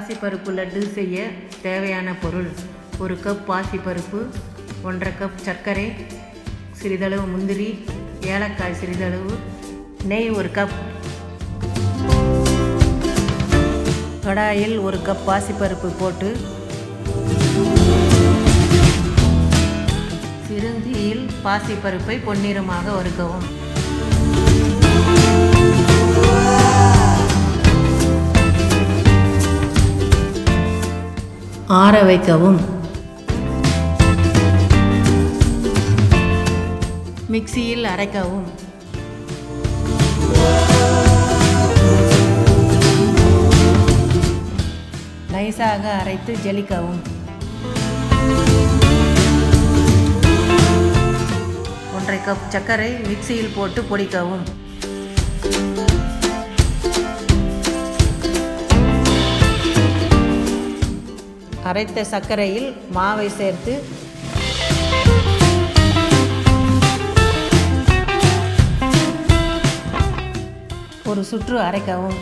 பாசிப்பருப்பு லட்டு செய்ய தேவையான பொருள் ஒரு கப் பாசிப்பருப்பு ஒன்றரை கப் சர்க்கரை சிறிதளவு முந்திரி ஏலக்காய் சிறிதளவு நெய் ஒரு கப் கடாயில் ஒரு கப் பாசிப்பருப்பு போட்டு சிறுந்தீயில் பாசிப்பருப்பை பொன்னிறமாக வறுக்கவும் ஆற வைக்கவும் மிக்சியில் அரைக்கவும் நைஸாக அரைத்து ஜலிக்கவும் ஒன்றரை கப் சர்க்கரை மிக்சியில் போட்டு பொடிக்கவும் அரைத்த சர்க்கரையில் மாவை சேர்த்து ஒரு சுற்று அரைக்கவும்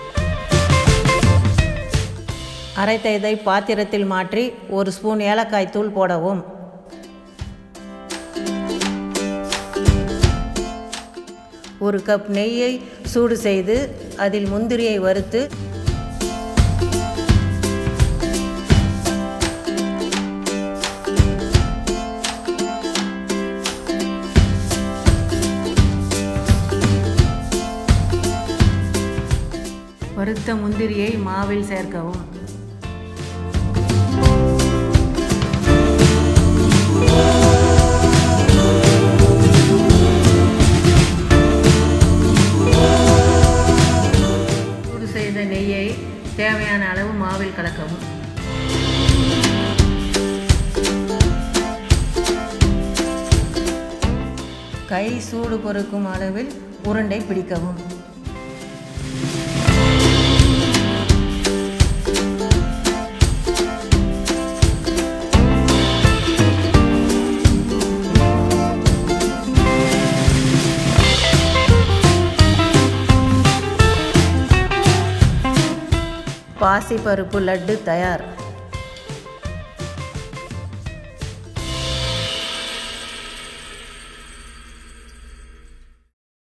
அரைத்த இதை பாத்திரத்தில் மாற்றி ஒரு ஸ்பூன் ஏலக்காய் தூள் போடவும் ஒரு கப் நெய்யை சூடு செய்து அதில் முந்திரியை வறுத்து வறுத்த முந்திரியை மாவில் சேர்க்கவும் சூடு செய்த நெய்யை தேவையான அளவு மாவில் கலக்கவும் கை சூடு பொறுக்கும் அளவில் உருண்டை பிடிக்கவும் பாசிப்பருப்பு லட்டு தயார்